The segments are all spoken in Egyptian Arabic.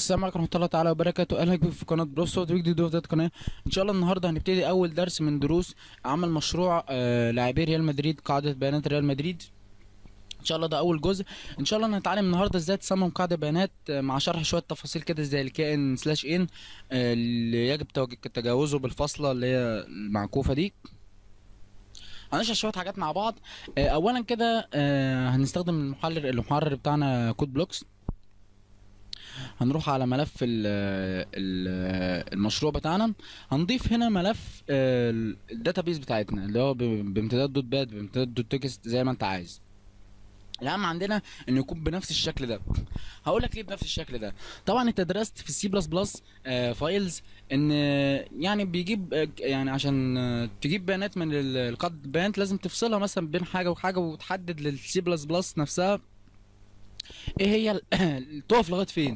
السلام عليكم ورحمة الله تعالى وبركاته أهلا بكم في قناة بروف صوت جديد في القناة إن شاء الله النهاردة هنبتدي أول درس من دروس عمل مشروع آه لاعبي ريال مدريد قاعدة بيانات ريال مدريد ان شاء الله ده اول جزء ان شاء الله هنتعلم النهارده ازاي تصمم قاعده بيانات آه، مع شرح شويه تفاصيل كده زي الكائن سلاش ان آه، اللي يجب توج- تجاوزه بالفاصله اللي هي المعكوفه دي هنشرح شويه حاجات مع بعض آه، اولا كده آه، هنستخدم المحرر المحرر بتاعنا كود بلوكس هنروح على ملف ال ال المشروع بتاعنا هنضيف هنا ملف الداتابيز بتاعتنا اللي هو ب- بامتداد دوت باد بامتداد دوت تكست زي ما انت عايز الاهم عندنا انه يكون بنفس الشكل ده هقول لك ليه بنفس الشكل ده طبعا انت درست في السي بلس بلس فايلز ان آه، يعني بيجيب آه، يعني عشان آه، تجيب بيانات من ال- القاعده البيانات لازم تفصلها مثلا بين حاجه وحاجه وتحدد للسي بلس بلس نفسها ايه هي ال- تقف لغايه فين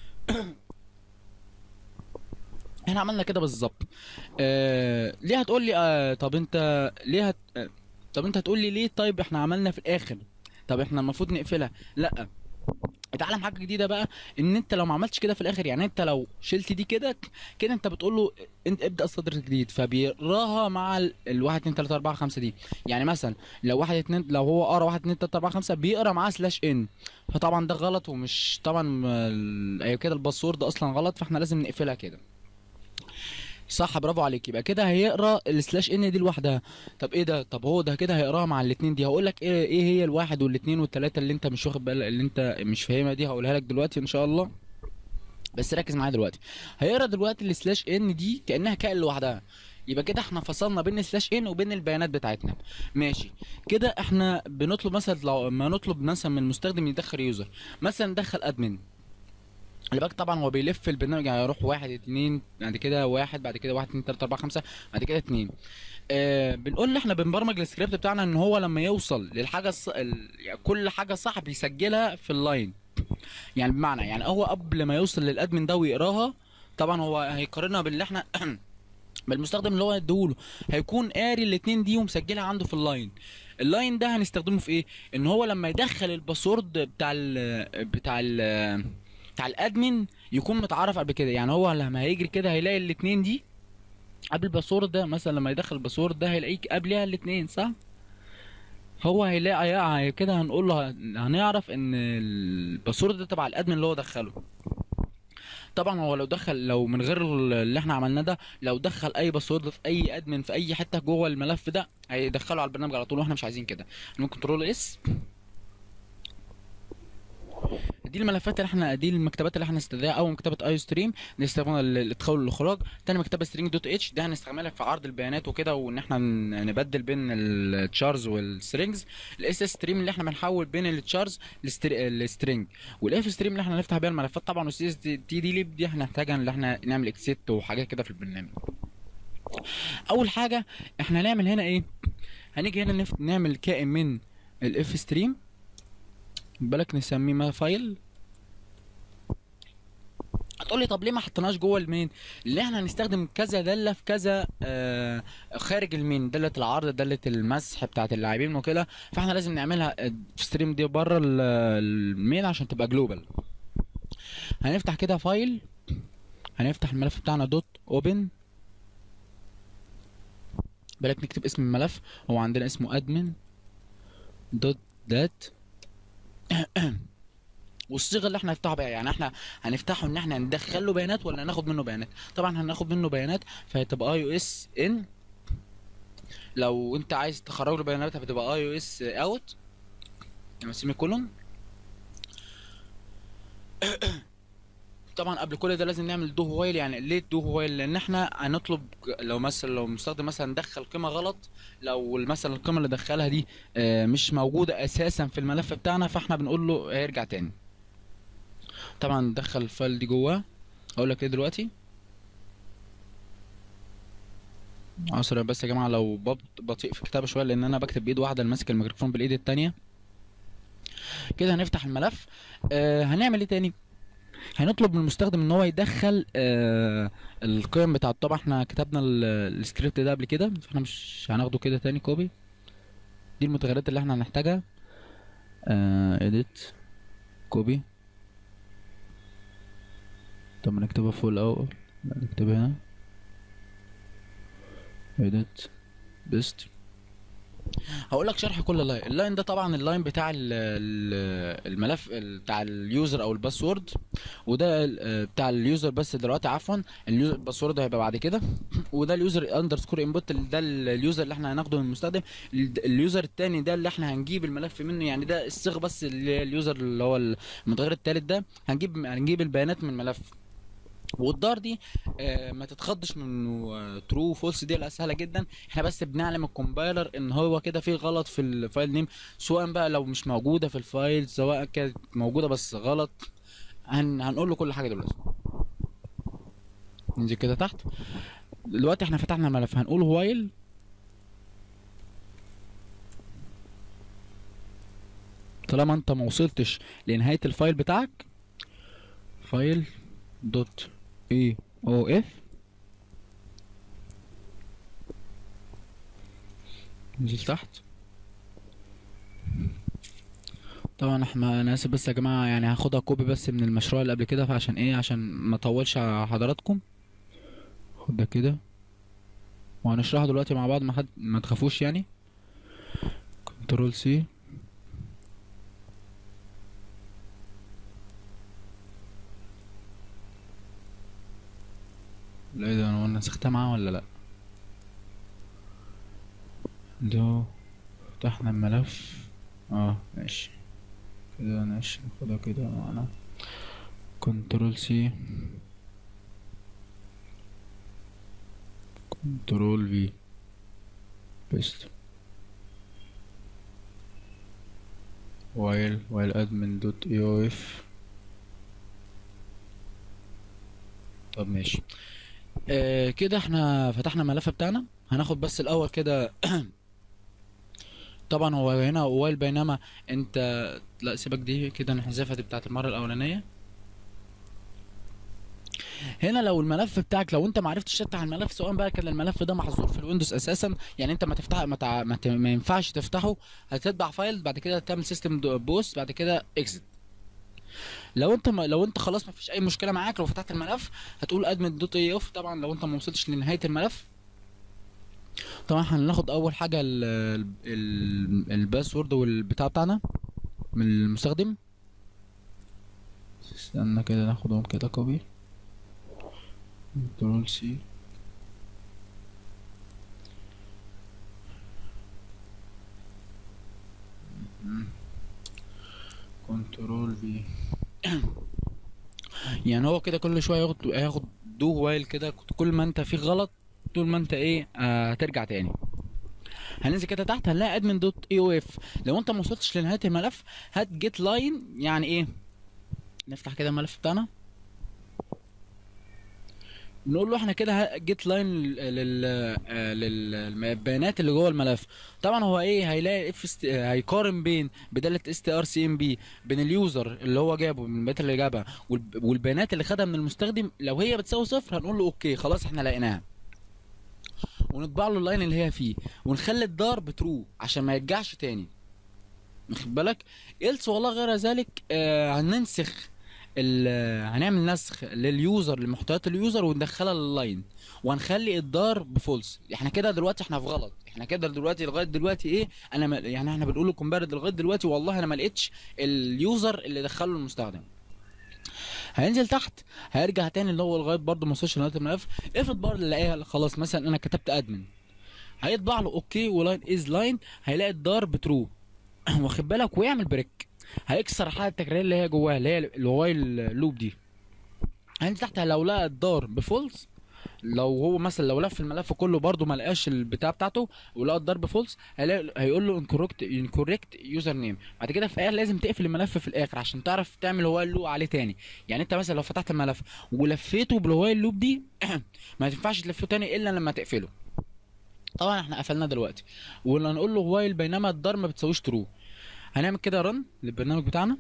احنا عملنا كده بالظبط آه ليه هتقول لي آه طب انت ليه هت... آه طب انت هتقول لي ليه طيب احنا عملنا في الاخر طب احنا المفروض نقفلها لا اتعلم حاجه جديده بقى ان انت لو ما عملتش كده في الاخر يعني انت لو شلت دي كده كده انت بتقول له انت ابدا السطر الجديد فبيقراها مع ال- الواحد اتنين تلاته اربعه خمسه دي يعني مثلا لو واحد اتنين لو هو قرا واحد اتنين تلاته اربعه خمسه بيقرا معاه سلاش ان فطبعا ده غلط ومش طبعا ال- ايوه كده الباسورد اصلا غلط فاحنا لازم نقفلها كده صح برافو عليك يبقى كده هيقرا السلاش ان دي لوحدها طب ايه ده طب هو ده كده هيقراها مع الاتنين دي هقول لك ايه ايه هي الواحد والاتنين والتلاته اللي انت مش واخد بالك اللي انت مش فاهمها دي هقولها لك دلوقتي ان شاء الله بس ركز معايا دلوقتي هيقرا دلوقتي السلاش ان دي كانها كائن لوحدها يبقى كده احنا فصلنا بين السلاش ان وبين البيانات بتاعتنا ماشي كده احنا بنطلب مثلا لو ما نطلب مثلا من المستخدم يدخل يوزر مثلا دخل ادمن اللي بالك طبعا هو بيلف البرنامج يعني يروح واحد اتنين بعد كده واحد بعد كده واحد اتنين تلاته اربعه خمسه بعد كده اتنين آه بنقول له احنا بنبرمج السكريبت بتاعنا ان هو لما يوصل للحاجه الص... ال... يعني كل حاجه صح بيسجلها في اللاين يعني بمعنى يعني هو قبل ما يوصل للادمن ده ويقراها طبعا هو هيقارنها باللي احنا بالمستخدم اللي هو هيديهوله هيكون قاري الاتنين دي ومسجلها عنده في اللاين اللاين ده هنستخدمه في ايه ان هو لما يدخل الباسورد بتاع ال بتاع ال بتاع الادمن يكون متعرف قبل كده يعني هو لما هيجري كده هيلاقي الاتنين دي قبل الباسورد ده مثلا لما يدخل الباسورد ده هيلاقيك قبلها الاتنين صح هو هيلاقي هي- كده هنقول له هنعرف ان الباسورد ده تبع الادمن اللي هو دخله طبعا هو لو دخل لو من غير اللي احنا عملناه ده لو دخل اي باسورد في اي ادمن في اي حته جوه الملف ده هيدخله على البرنامج على طول واحنا مش عايزين كده ممكن كنترول اس دي الملفات اللي احنا دي المكتبات اللي احنا نستدعيها اول مكتبه اي ستريم نستخدمها للادخال والاخراج تاني مكتبه سترينج دوت اتش ده هنستعملها في عرض البيانات وكده وان احنا ن- نبدل بين التشارز والسترينجز الاس اس ستريم اللي احنا بنحول بين التشارز للسترينج والاف ستريم اللي احنا نفتح بيها الملفات طبعا والسي اس تي دي ليب دي احنا نحتاجها ان احنا نعمل اكسيت وحاجات كده في البرنامج اول حاجه احنا هنعمل هنا ايه هنيجي هنا نف... نعمل كائن من الاف ستريم بالك نسميه ما فايل هتقول لي طب ليه ما حطيناش جوه المين اللي احنا هنستخدم كذا داله في كذا آه خارج المين داله العرض داله المسح بتاعه اللاعبين وكده فاحنا لازم نعملها آه، في ستريم دي بره ال- المين عشان تبقى جلوبال هنفتح كده فايل هنفتح الملف بتاعنا دوت اوبن بالك نكتب اسم الملف هو عندنا اسمه ادمن دوت دات والصيغه اللي احنا هنفتحه بيها يعني احنا هنفتحه ان احنا ندخل له بيانات ولا ناخد منه بيانات طبعا هناخد منه بيانات فهتبقى اي او اس ان لو انت عايز تخرج له بيانات هتبقى اي او اس اوت يعني سيمي كولون طبعا قبل كل ده لازم نعمل دو وايل يعني ليه دو وايل لان احنا هنطلب لو مثلا لو المستخدم مثلا دخل قيمه غلط لو مثلا القيمه اللي دخلها دي آه، مش موجوده اساسا في الملف بتاعنا فاحنا بنقول له هيرجع تاني طبعا دخل الفايل دي جواه اقول لك ايه دلوقتي عذرا بس يا جماعه لو بط- بطيء في الكتابه شويه لان انا بكتب بايد واحده ماسك الميكروفون بالايد التانية كده هنفتح الملف آه هنعمل ايه تاني هنطلب من المستخدم ان هو يدخل آه القيم بتاعته طبعا احنا كتبنا ال- السكريبت ده قبل كده فاحنا مش هناخده كده تاني كوبي دي المتغيرات اللي احنا هنحتاجها آه edit كوبي طب ما نكتبها فوق الاول لا نكتبها هنا edit بيست هقول لك شرح كل لاين اللاين ده طبعا اللاين بتاع ال- ال- الملف ال- بتاع اليوزر او الباسورد وده ال- بتاع اليوزر بس دلوقتي عفوا اليوزر الباسورد هيبقى بعد كده وده اليوزر اندرسكور انبوت ده ال- اليوزر اللي احنا هناخده من المستخدم ال- اليوزر التاني ده اللي احنا هنجيب الملف منه يعني ده الصيغ بس اللي هي اليوزر اللي هو المتغير التالت ده هنجيب هنجيب البيانات من الملف والدار دي آه، ما تتخضش منه ترو فولس دي لا سهله جدا احنا بس بنعلم الكومبايلر ان هو كده في غلط في الفايل نيم سواء بقى لو مش موجوده في الفايل سواء كانت موجوده بس غلط هن هنقول له كل حاجه دلوقتي ننزل كده تحت دلوقتي احنا فتحنا الملف هنقول وايل طالما انت ما وصلتش لنهايه الفايل بتاعك فايل دوت اي او اف ننزل تحت طبعا احنا انا اسف بس يا جماعه يعني هاخدها كوبي بس من المشروع اللي قبل كده فعشان ايه عشان ما اطولش على حضراتكم خد ده كده وهنشرحه دلوقتي مع بعض ما حد ما تخافوش يعني كنترول سي لا ايه ده انا نسختها معاه ولا لا ده فتحنا الملف اه ماشي كده ماشي ناخدها كده معانا كنترول سي كنترول في بيست while while admin dot eof طب ماشي آه كده احنا فتحنا الملف بتاعنا هناخد بس الاول كده طبعا هو هنا وايل بينما انت لا سيبك دي كده نحذفها دي بتاعت المره الاولانيه هنا لو الملف بتاعك لو انت ما عرفتش تفتح الملف سواء بقى كان الملف ده محظور في الويندوز اساسا يعني انت ما تفتح ما, تع... ما, ت... ما ينفعش تفتحه هتتبع فايل بعد كده تعمل سيستم بوست بعد كده اكزit لو انت ما لو انت خلاص ما فيش اي مشكله معاك لو فتحت الملف هتقول ادمن دوت اي اوف طبعا لو انت ما وصلتش لنهايه الملف طبعا هناخد اول حاجه ال ال الباسورد والبتاع بتاعنا من المستخدم استنى كده ناخدهم كده كوبي كنترول سي كنترول في يعني هو كده كل شويه ياخد ياخد دو وايل كده كل ما انت في غلط طول ما انت ايه آه هترجع تاني هننزل كده تحت هنلاقي ادمن دوت اي او اف لو انت ما وصلتش لنهايه الملف هات جيت لاين يعني ايه نفتح كده الملف بتاعنا نقول له احنا كده جيت لاين لل للبيانات اللي جوه الملف طبعا هو ايه هيلاقي اف است... هيقارن بين بداله اس تي ار سي ام بي بين اليوزر اللي هو جابه من البيانات اللي جابها والب... والبيانات اللي خدها من المستخدم لو هي بتساوي صفر هنقول له اوكي خلاص احنا لقيناها ونطبع له اللاين اللي هي فيه ونخلي الدار بترو عشان ما يرجعش تاني واخد بالك إلس والله غير ذلك آه هننسخ هنعمل نسخ لليوزر لمحتويات اليوزر وندخلها لللاين وهنخلي الدار بفولس احنا كده دلوقتي احنا في غلط احنا كده دلوقتي لغايه دلوقتي ايه انا ما يعني احنا بنقول لكمبارد لغايه دلوقتي والله انا ما لقيتش اليوزر اللي دخله المستخدم هينزل تحت هيرجع تاني اللي هو لغايه برضه ما وصلش لنهايه الملف افرض برضه لقاها خلاص مثلا انا كتبت ادمن هيطبع له اوكي ولاين از لاين هيلاقي الدار بترو واخد بالك ويعمل بريك هيكسر الحاله التكراريه اللي هي جواها اللي هي الوايل لوب دي هينزل تحت لو لقى الدار بفولس لو هو مثلا لو لف الملف كله برده ما لقاش البتاع بتاعته ولقى الدار بفولس هيقول له انكوركت انكوركت يوزر نيم بعد كده في الاخر لازم تقفل الملف في الاخر عشان تعرف تعمل هوايل لوب عليه تاني يعني انت مثلا لو فتحت الملف ولفيته بالهوايل لوب دي ما تنفعش تلفه تاني الا لما تقفله طبعا احنا قفلناه دلوقتي ولا نقول له وايل بينما الدار ما بتساويش ترو هنعمل كده رن للبرنامج بتاعنا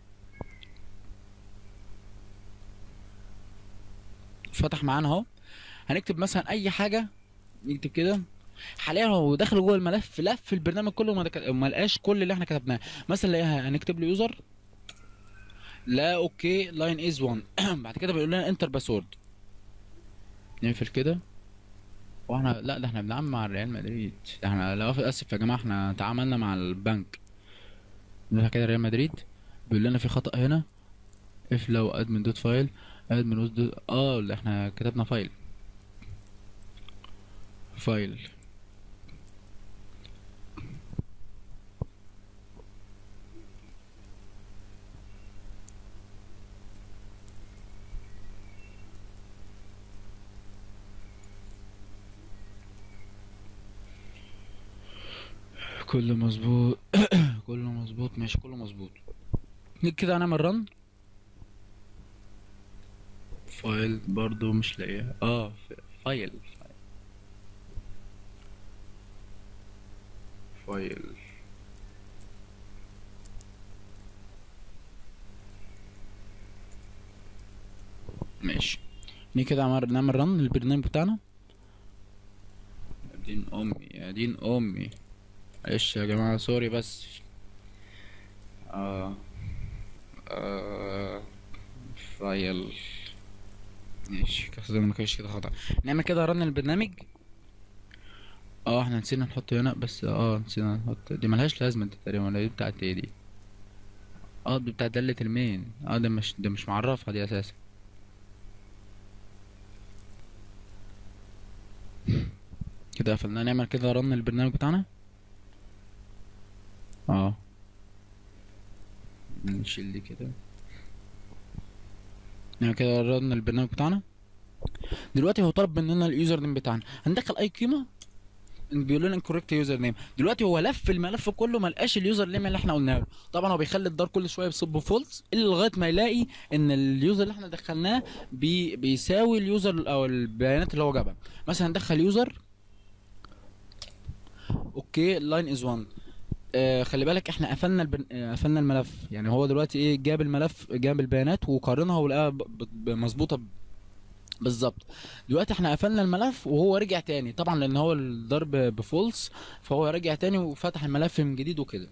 فتح معانا اهو هنكتب مثلا اي حاجه نكتب كده حاليا هو داخل جوه الملف لف البرنامج كله وما, دك... ما لقاش كل اللي احنا كتبناه مثلا لاقيها هنكتب له يوزر لا اوكي لاين از 1 بعد كده بيقول لنا انتر باسورد نقفل كده واحنا لا ده احنا بنلعب مع الريال مدريد ده احنا لا اسف يا جماعه احنا تعاملنا مع البنك نروح كده ريال مدريد بيقول لنا في خطأ هنا اف لو ادمن دوت فايل ادمن دوت اه اللي احنا كتبنا فايل فايل كله مظبوط كله مظبوط ماشي كله مظبوط كده هنعمل رن فايل برضو مش لاقيها اه ف- فايل فايل ماشي نيجي كده عمر- نعمل رن للبرنامج بتاعنا يا دين امي يا دين امي معلش يا جماعة سوري بس آه. آه. فايل ماشي كده ما كانش كده خطأ نعمل كده رن البرنامج اه احنا نسينا نحط هنا بس اه نسينا نحط دي ملهاش لازمة دي تقريبا ولا دي بتاعت ايه دي اه دي بتاعت دالة المين اه ده مش ده مش معرفها دي اساسا كده قفلنا نعمل كده رن البرنامج بتاعنا اه نشيل دي كده نعمل كده رن البرنامج بتاعنا دلوقتي هو طلب مننا اليوزر نيم بتاعنا هندخل اي قيمه بيقول لنا انكوركت يوزر نيم دلوقتي هو لف الملف كله ما لقاش اليوزر نيم اللي احنا قلناه له طبعا هو بيخلي الدار كل شويه بيصب فولس الا لغايه ما يلاقي ان اليوزر اللي احنا دخلناه بي بيساوي اليوزر او البيانات اللي هو جابها مثلا هندخل يوزر اوكي لاين از 1 آه خلي بالك احنا قفلنا البن... آه، قفلنا الملف يعني هو دلوقتي ايه جاب الملف جاب البيانات وقارنها ولقاها ب- ب- ب- مظبوطه ب- بالظبط دلوقتي احنا قفلنا الملف وهو رجع تاني طبعا لان هو الضرب بفولس فهو رجع تاني وفتح الملف من جديد وكده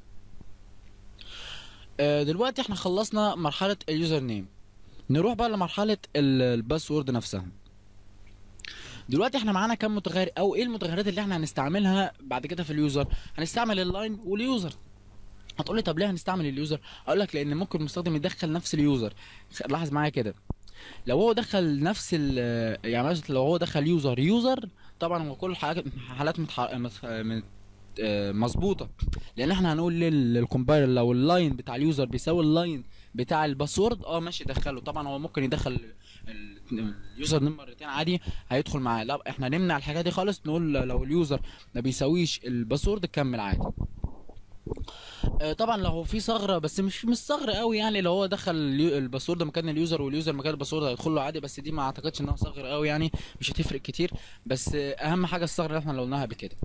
آه دلوقتي احنا خلصنا مرحله اليوزر نيم نروح بقى لمرحله ال- الباسورد نفسها دلوقتي احنا معانا كام متغير او ايه المتغيرات اللي احنا هنستعملها بعد كده في اليوزر هنستعمل اللاين واليوزر هتقولي طب ليه هنستعمل اليوزر اقول لك لان ممكن المستخدم يدخل نفس اليوزر خ- لاحظ معايا كده لو هو دخل نفس ال يعني مثلا لو هو دخل يوزر يوزر طبعا هو كل الحاجات حالات متح... مت... مت... آه، مظبوطه لان احنا هنقول لل- للكومبايلر لو اللاين بتاع اليوزر بيساوي اللاين بتاع الباسورد اه ماشي دخله طبعا هو ممكن يدخل ال- اليوزر نيم مرتين عادي هيدخل معاه لا احنا نمنع الحاجات دي خالص نقول لو اليوزر ما بيساويش الباسورد كمل عادي آه، طبعا لو هو في ثغره بس مش مش ثغره قوي يعني لو هو دخل اليو- الباسورد مكان اليوزر واليوزر مكان الباسورد هيدخل له عادي بس دي ما اعتقدش انها ثغره قوي يعني مش هتفرق كتير بس آه، اهم حاجه الثغره اللي احنا اللي قلناها قبل كده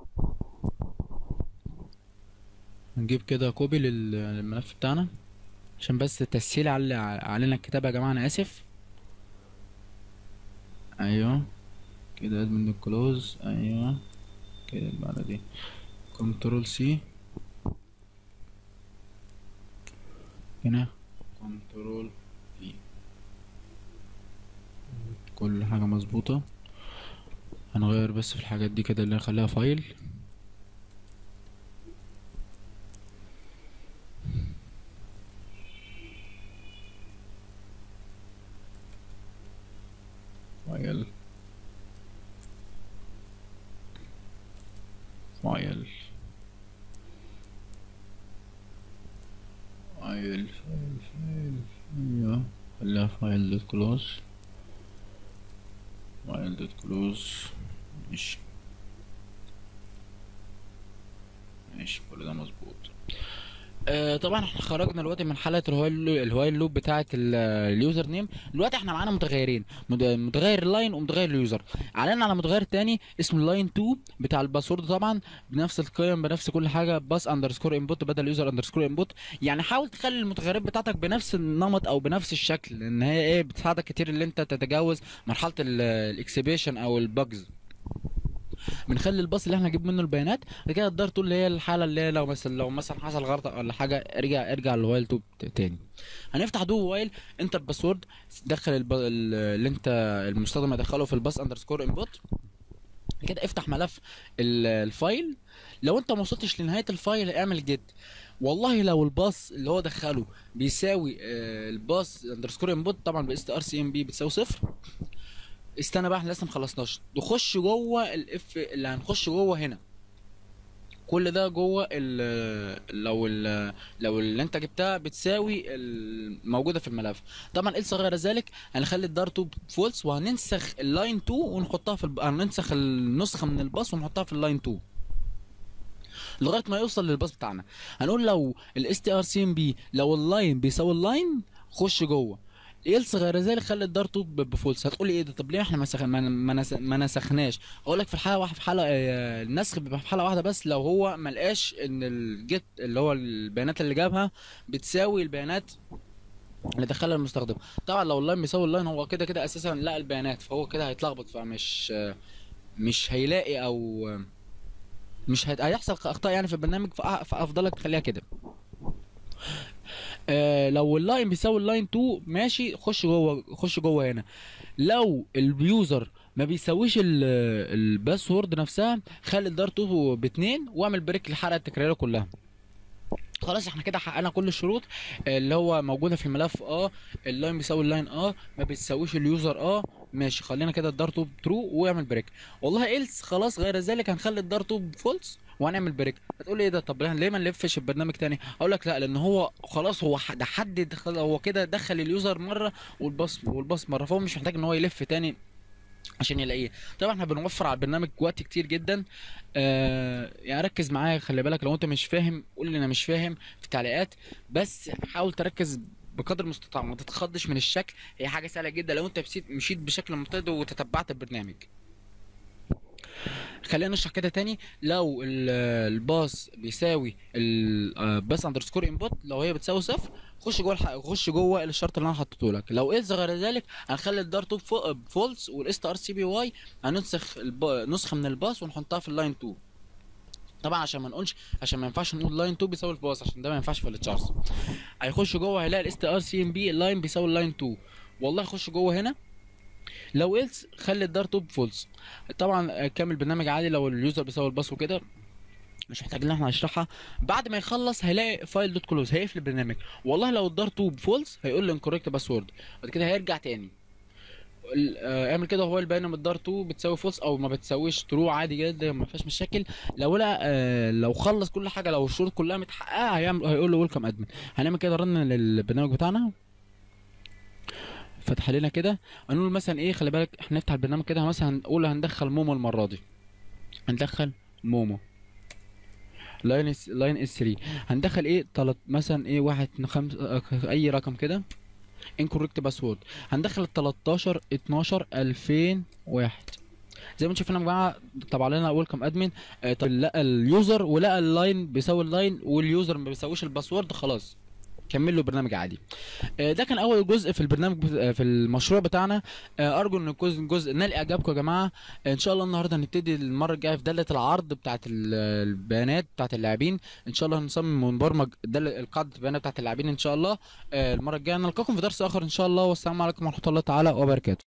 نجيب كده كوبي لل- للملف بتاعنا عشان بس تسهيل على علينا الكتابه يا جماعه انا اسف ايوه كده ادمن كلوز ايوه كده بعد دي كنترول سي هنا كنترول في كل حاجة مظبوطة هنغير بس في الحاجات دي كده اللي نخليها فايل فايل فايل فايل فايل فايل ايوه خليها فايل دوت كلوز فايل دوت كلوز ماشي ماشي كل ده مظبوط آه طبعا احنا خرجنا دلوقتي من حاله الهوايل الهوايل لوب بتاعه ال- اليوزر نيم دلوقتي احنا معانا متغيرين مد- متغير اللاين ومتغير اليوزر علينا على متغير تاني اسمه اللاين 2 بتاع الباسورد طبعا بنفس القيم بنفس كل حاجه باس اندرسكور انبوت بدل يوزر اندرسكور انبوت يعني حاول تخلي المتغيرات بتاعتك بنفس النمط او بنفس الشكل لان هي ايه بتساعدك كتير ان انت تتجاوز مرحله الاكسبيشن او البجز بنخلي الباص اللي احنا نجيب منه البيانات بعد كده الدار تقول اللي هي الحاله اللي هي لو مثلا لو مثلا حصل غلطه ولا حاجه ارجع ارجع للوايل تو تاني هنفتح دو وايل انتر باسورد دخل الب... ال- اللي انت المستخدم يدخله في الباص اندرسكور انبوت كده افتح ملف ال- الفايل لو انت ما وصلتش لنهايه الفايل اعمل جيت والله لو الباص اللي هو دخله بيساوي آه، الباص اندرسكور انبوت طبعا باس ار سي ام بي بتساوي صفر استنى بقى احنا لسه مخلصناش نخش جوه الاف اللي هنخش جوه هنا كل ده جوه ال لو ال لو اللي انت جبتها بتساوي الموجوده في الملف طبعا ال غير ذلك هنخلي الدار تو فولس وهننسخ اللاين 2 ونحطها في الب... هننسخ النسخه من الباص ونحطها في اللاين 2 لغايه ما يوصل للباص بتاعنا هنقول لو الاس تي ار سي ام بي لو اللاين بيساوي اللاين خش جوه يلس غير ذلك خلي الدار تو ب- بفولس هتقولي ايه ده طب ليه احنا ما سخ... ما, ما, نس... ما نسخناش اقول لك في الحاله واحده في حاله آه، النسخ بيبقى في حاله واحده بس لو هو ما لقاش ان الجيت اللي هو البيانات اللي جابها بتساوي البيانات اللي دخلها المستخدم طبعا لو اللاين بيساوي اللاين هو كده كده اساسا لقى البيانات فهو كده هيتلخبط فمش آه، مش هيلاقي او آه، مش هيت... هيحصل اخطاء يعني في البرنامج فأ- فافضل لك تخليها كده آه لو اللاين بيساوي اللاين 2 ماشي خش جوه خش جوه هنا لو اليوزر ما بيساويش ال- الباسورد نفسها خلي الدار 2 باتنين واعمل بريك للحلقه التكراريه كلها خلاص احنا كده حققنا كل الشروط آه، اللي هو موجوده في الملف اه اللاين بيساوي اللاين اه ما بيساويش اليوزر اه ماشي خلينا كده الدار 2 ترو واعمل بريك والله ايلس خلاص غير ذلك هنخلي الدار 2 فولس وهنعمل بريك هتقول لي ايه ده طب ليه ما نلفش البرنامج تاني اقول لك لا لان هو خلاص هو ح- ده حدد خلاص هو كده دخل اليوزر مره والباص والباص مره فهو مش محتاج ان هو يلف تاني عشان يلاقيه طبعا احنا بنوفر على البرنامج وقت كتير جدا آه يعني ركز معايا خلي بالك لو انت مش فاهم قول لي انا مش فاهم في التعليقات بس حاول تركز بقدر المستطاع ما تتخضش من الشكل هي حاجه سهله جدا لو انت مشيت مشيت بشكل ممتد وتتبعت البرنامج خلينا نشرح كده تاني لو ال- الباص بيساوي الباص اندرسكور انبوت لو هي بتساوي صفر خش جوه الح... خش جوه الشرط اللي انا حطيته لك لو اذ غير ذلك هنخلي الدار توب فولس والاس ار سي بي واي هننسخ الب... نسخه من الباص ونحطها في اللاين 2 طبعا عشان ما نقولش عشان ما ينفعش نقول لاين 2 بيساوي الباص عشان ده ما ينفعش في التشارز هيخش جوه هيلاقي الاس ار سي ام بي اللاين بيساوي اللاين 2 والله يخش جوه هنا لو ايلس خلي الدار توب فولس طبعا آه، كمل برنامج عادي لو اليوزر بيساوي الباص وكده مش محتاج ان احنا نشرحها بعد ما يخلص هيلاقي فايل دوت كلوز هيقفل البرنامج والله لو الدار توب فولس هيقول له انكوريكت باسورد بعد كده هيرجع تاني ال- آه، اعمل كده وهو البيانه من الدار 2 بتساوي فولس او ما بتساويش ترو عادي جدا ما فيهاش مشاكل لو لا آه، لو خلص كل حاجه لو الشروط كلها متحققه هيعمل هيقول له ويلكم ادمن هنعمل كده رن للبرنامج بتاعنا فتح لنا كده هنقول مثلا ايه خلي بالك احنا نفتح البرنامج كده مثلا هنقول هندخل مومو المره دي هندخل مومو لاين اس لاين اس 3 هندخل ايه تلت مثلا ايه واحد خمس اي رقم كده انكوركت باسورد هندخل ال 13 12 2001 زي ما انتم شايفين يا جماعه طبع لنا ويلكم ادمن طب لقى اليوزر ولقى اللاين بيساوي اللاين واليوزر ما بيساويش الباسورد خلاص كمل له برنامج عادي آه، ده كان اول جزء في البرنامج بت- آه، في المشروع بتاعنا آه، ارجو ان يكون جزء نال اعجابكم يا جماعه آه، ان شاء الله النهارده هنبتدي المره الجايه في داله العرض بتاعه ال- البيانات بتاعه اللاعبين ان شاء الله هنصمم ونبرمج داله قاعده البيانات بتاعه اللاعبين ان شاء الله آه، المره الجايه نلقاكم في درس اخر ان شاء الله والسلام عليكم ورحمه الله تعالى وبركاته